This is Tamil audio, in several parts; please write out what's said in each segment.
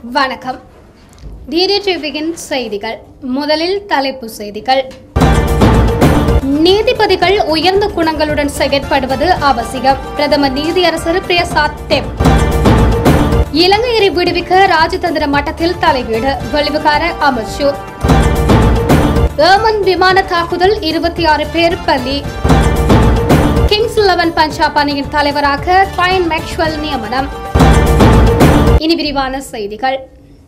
வணக்கம் டிடிடிவியின் செய்திகள் முதலில் தலைப்பு செய்திகள் நீதிபதிகள் உயர்ந்த குணங்களுடன் செயற்படுவது அவசியம் பிரதமர் நீதியரசர் பிரியசாத் டெப் இலங்கையரை விடுவிக்க ராஜதந்திர மட்டத்தில் தலையீடு வெளிவிகார அமைச்சு ஏமன் விமான தாக்குதல் இருபத்தி ஆறு பேர் பலி கிங்ஸ் லெவன் பஞ்சாப் அணியின் தலைவராக கிளைன் மேக்ஸ்வெல் நியமனம் இனி விரிவான செய்திகள்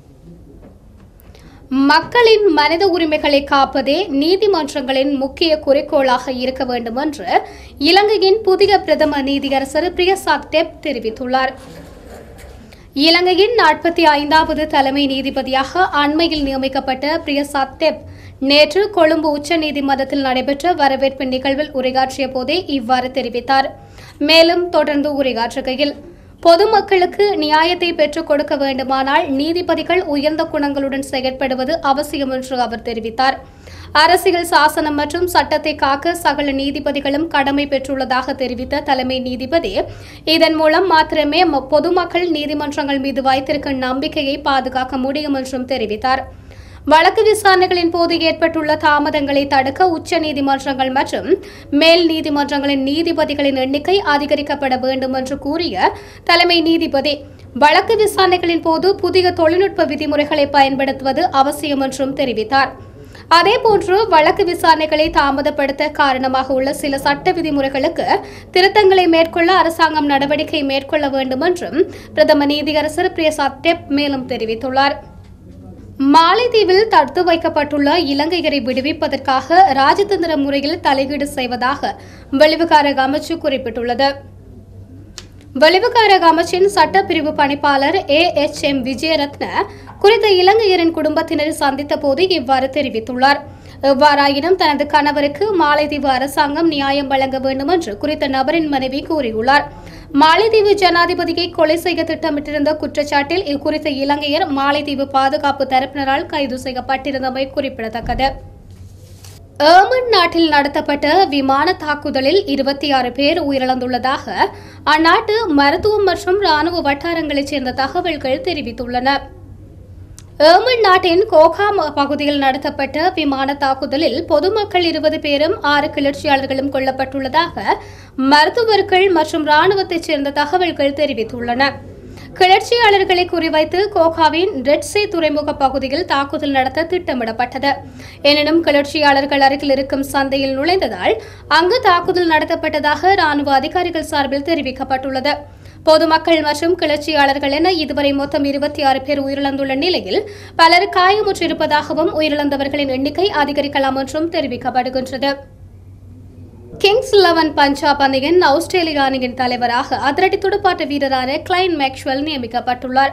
மக்களின் மனித உரிமைகளை காப்பதே நீதிமன்றங்களின் முக்கிய குறிக்கோளாக இருக்க வேண்டும் என்று இலங்கையின் புதிய பிரதம நீதியரசர் பிரியசாத் டெப் தெரிவித்துள்ளார் இலங்கையின் நாற்பத்தி ஐந்தாவது தலைமை நீதிபதியாக அண்மையில் நியமிக்கப்பட்ட பிரியசாத் டெப் நேற்று கொழும்பு உச்ச நீதிமன்றத்தில் நடைபெற்ற வரவேற்பு நிகழ்வில் உரையாற்றிய போதே இவ்வாறு தெரிவித்தார் மேலும் தொடர்ந்து உரையாற்றுகையில் பொதுமக்களுக்கு நியாயத்தை பெற்றுக் கொடுக்க வேண்டுமானால் நீதிபதிகள் உயர்ந்த குணங்களுடன் செயற்படுவது அவசியம் என்று அவர் தெரிவித்தார் அரசியல் சாசனம் மற்றும் சட்டத்தை காக்க சகல நீதிபதிகளும் கடமை பெற்றுள்ளதாக தெரிவித்த தலைமை நீதிபதி இதன் மூலம் மாத்திரமே ம- பொதுமக்கள் நீதிமன்றங்கள் மீது வைத்திருக்கும் நம்பிக்கையை பாதுகாக்க முடியும் என்றும் தெரிவித்தார் வழக்கு விசாரணைகளின் போது ஏற்பட்டுள்ள தாமதங்களை தடுக்க உச்ச நீதிமன்றங்கள் மற்றும் மேல் நீதிமன்றங்களின் நீதிபதிகளின் எண்ணிக்கை அதிகரிக்கப்பட வேண்டும் என்று கூறிய தலைமை நீதிபதி வழக்கு விசாரணைகளின் போது புதிய தொழில்நுட்ப விதிமுறைகளை பயன்படுத்துவது அவசியம் என்றும் தெரிவித்தார் அதேபோன்று வழக்கு விசாரணைகளை தாமதப்படுத்த காரணமாக உள்ள சில சட்ட விதிமுறைகளுக்கு திருத்தங்களை மேற்கொள்ள அரசாங்கம் நடவடிக்கை மேற்கொள்ள வேண்டும் என்றும் பிரதம நீதியரசர் பிரியசாத் டெப் மேலும் தெரிவித்துள்ளார் மாலைதீவில் தடுத்து வைக்கப்பட்டுள்ள இலங்கையரை விடுவிப்பதற்காக ராஜதந்திர முறையில் தலையீடு செய்வதாக வெளிவிகார அமைச்சு குறிப்பிட்டுள்ளது வெளிவிகார அமைச்சின் சட்டப்பிரிவு பணிப்பாளர் ஏ எச் எம் விஜயரத்ன குறித்த இலங்கையரின் குடும்பத்தினரை சந்தித்த போது இவ்வாறு தெரிவித்துள்ளார் எவ்வாறாயினும் தனது கணவருக்கு மாலைதீவு அரசாங்கம் நியாயம் வழங்க வேண்டும் என்று குறித்த நபரின் மனைவி கூறியுள்ளார் மாலைதீவு ஜனாதிபதியை கொலை செய்ய திட்டமிட்டிருந்த குற்றச்சாட்டில் இக்குறித்த இலங்கையர் மாலைதீவு பாதுகாப்பு தரப்பினரால் கைது செய்யப்பட்டிருந்தமை குறிப்பிடத்தக்கது ஏமன் நாட்டில் நடத்தப்பட்ட விமான தாக்குதலில் இருபத்தி ஆறு பேர் உயிரிழந்துள்ளதாக அந்நாட்டு மருத்துவம் மற்றும் ராணுவ வட்டாரங்களைச் சேர்ந்த தகவல்கள் தெரிவித்துள்ளன ஏமன் நாட்டின் கோகாம் பகுதியில் நடத்தப்பட்ட விமான தாக்குதலில் பொதுமக்கள் இருபது பேரும் ஆறு கிளர்ச்சியாளர்களும் கொல்லப்பட்டுள்ளதாக மருத்துவர்கள் மற்றும் ராணுவத்தைச் சேர்ந்த தகவல்கள் தெரிவித்துள்ளன கிளர்ச்சியாளர்களை குறிவைத்து கோகாவின் ரெட்ஸே துறைமுக பகுதியில் தாக்குதல் நடத்த திட்டமிடப்பட்டது எனினும் கிளர்ச்சியாளர்கள் அருகில் இருக்கும் சந்தையில் நுழைந்ததால் அங்கு தாக்குதல் நடத்தப்பட்டதாக ராணுவ அதிகாரிகள் சார்பில் தெரிவிக்கப்பட்டுள்ளது பொதுமக்கள் மற்றும் கிளர்ச்சியாளர்கள் என இதுவரை மொத்தம் இருபத்தி ஆறு பேர் உயிரிழந்துள்ள நிலையில் பலர் காயமுற்றிருப்பதாகவும் உயிரிழந்தவர்களின் எண்ணிக்கை அதிகரிக்கலாம் என்றும் தெரிவிக்கப்படுகின்றது கிங்ஸ் லெவன் பஞ்சாப் அணியின் ஆஸ்திரேலிய அணியின் தலைவராக அதிரடி துடுப்பாட்ட வீரரான கிளைன் மேக்ஸ்வெல் நியமிக்கப்பட்டுள்ளார்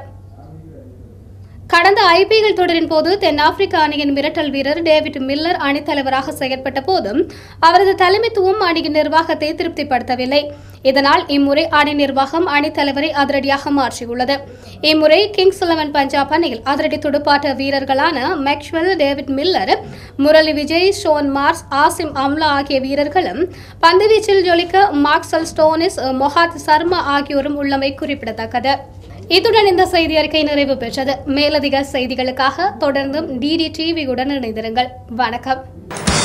கடந்த ஐபிஎல் தொடரின் போது தென்னாப்பிரிக்க அணியின் மிரட்டல் வீரர் டேவிட் மில்லர் அணித்தலைவராக செயற்பட்ட போதும் அவரது தலைமைத்துவம் அணியின் நிர்வாகத்தை திருப்திப்படுத்தவில்லை இதனால் இம்முறை அணி நிர்வாகம் அணித்தலைவரை அதிரடியாக மாற்றியுள்ளது இம்முறை கிங்ஸ் லெவன் பஞ்சாப் அணியில் அதிரடி துடுப்பாட்ட வீரர்களான Maxwell David Miller Murali Vijay Shaun Marsh Hashim Amla ஆகிய வீரர்களும் பந்துவீச்சில் ஜொலிக்க மார்க்சல் ஸ்டோனிஸ் மொஹாத் சர்மா ஆகியோரும் உள்ளமை குறிப்பிடத்தக்கது இத்துடன் இந்த செய்தி அறிக்கை நிறைவு பெற்றது மேலதிக செய்திகளுக்காக தொடர்ந்தும் டிடி டிவியுடன் இணைந்திருங்கள் வணக்கம்